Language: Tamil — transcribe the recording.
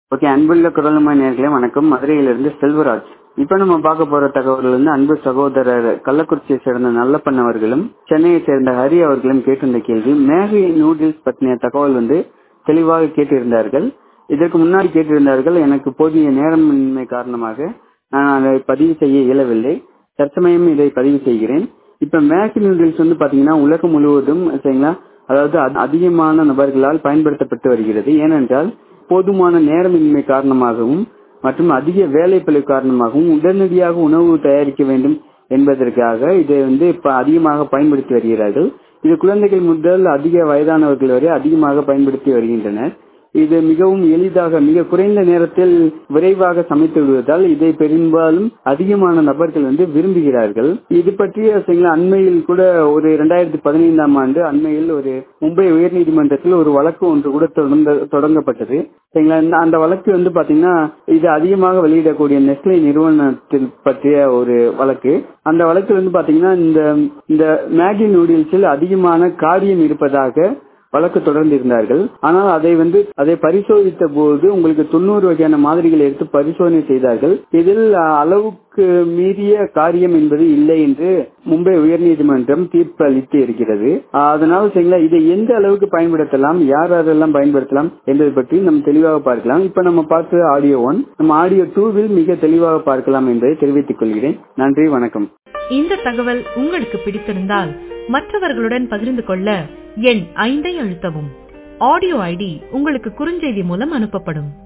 ஓகே அன்புள்ள குரலுமா நேர்களே வணக்கம் மதுரையிலிருந்து செல்வராஜ் இப்ப நம்ம பார்க்க போற தகவல் வந்து அன்பு சகோதரர் கள்ளக்குறிச்சியை சேர்ந்த நல்லப்பன் அவர்களும் சென்னையை சேர்ந்த ஹரி அவர்களும் கேட்டிருந்த கேள்வி மேகி நூடுல்ஸ் பற்றின தகவல் வந்து தெளிவாக கேட்டிருந்தார்கள் இதற்கு முன்னாடி கேட்டிருந்தார்கள் எனக்கு போதிய நேரமின்மை காரணமாக நான் அதை பதிவு செய்ய இயலவில்லை தற்சமயம் இதை பதிவு செய்கிறேன் இப்ப மேகி நூடுல்ஸ் வந்து பாத்தீங்கன்னா உலகம் முழுவதும் சரிங்களா அதாவது அதி- அதிகமான நபர்களால் பயன்படுத்தப்பட்டு வருகிறது ஏனென்றால் போதுமான நேரமின்மை காரணமாகவும் மற்றும் அதிக வேலைப்பளு காரணமாகவும் உடனடியாக உணவு தயாரிக்க வேண்டும் என்பதற்காக இதை வந்து இப்ப அதிகமாக பயன்படுத்தி வருகிறார்கள் இது குழந்தைகள் முதல் அதிக வயதானவர்கள் வரை அதிகமாக பயன்படுத்தி வருகின்றனர் இது மிகவும் எளிதாக மிக குறைந்த நேரத்தில் விரைவாக சமைத்து விடுவதால் இதை பெரும்பாலும் அதிகமான நபர்கள் வந்து விரும்புகிறார்கள் இது பற்றிய சரிங்களா அண்மையில் கூட ஒரு இரண்டாயிரத்தி பதினைந்தாம் ஆண்டு அண்மையில் ஒரு மும்பை உயர்நீதிமன்றத்தில் ஒரு வழக்கு ஒன்று கூட தொடங்க தொடங்கப்பட்டது சரிங்களா இந்த- அந்த வழக்கு வந்து பாத்தீங்கன்னா இது அதிகமாக வெளியிடக்கூடிய நெஸ்லே நிறுவனத்தில் பற்றிய ஒரு வழக்கு அந்த வழக்கு வந்து பாத்தீங்கன்னா இந்த இந்த மேகி நூடுல்ஸில் அதிகமான காரியம் இருப்பதாக வழக்கு தொடர்ந்து இருந்தார்கள் ஆனால் அதை வந்து அதை பரிசோதித்த போது உங்களுக்கு தொண்ணூறு வகையான மாதிரிகளை எடுத்து பரிசோதனை செய்தார்கள் இதில் அஹ், அளவுக்கு மீறிய காரியம் என்பது இல்லை என்று மும்பை உயர்நீதிமன்றம் தீர்ப்பு அளித்து இருக்கிறது அஹ், அதனால் சரிங்களா இதை எந்த அளவுக்கு பயன்படுத்தலாம் யார் யாரெல்லாம் பயன்படுத்தலாம் என்பதை பற்றி நம்ம தெளிவாக பார்க்கலாம் இப்ப நம்ம பார்த்த ஆடியோ ஒன் நம்ம ஆடியோ டூவில் மிக தெளிவாக பார்க்கலாம் என்பதை தெரிவித்துக் கொள்கிறேன் நன்றி வணக்கம் இந்த தகவல் உங்களுக்கு பிடித்திருந்தால் மற்றவர்களுடன் பகிர்ந்து கொள்ள எண் ஐந்தை அழுத்தவும் ஆடியோ ஐடி உங்களுக்கு குறுஞ்செய்தி மூலம் அனுப்பப்படும்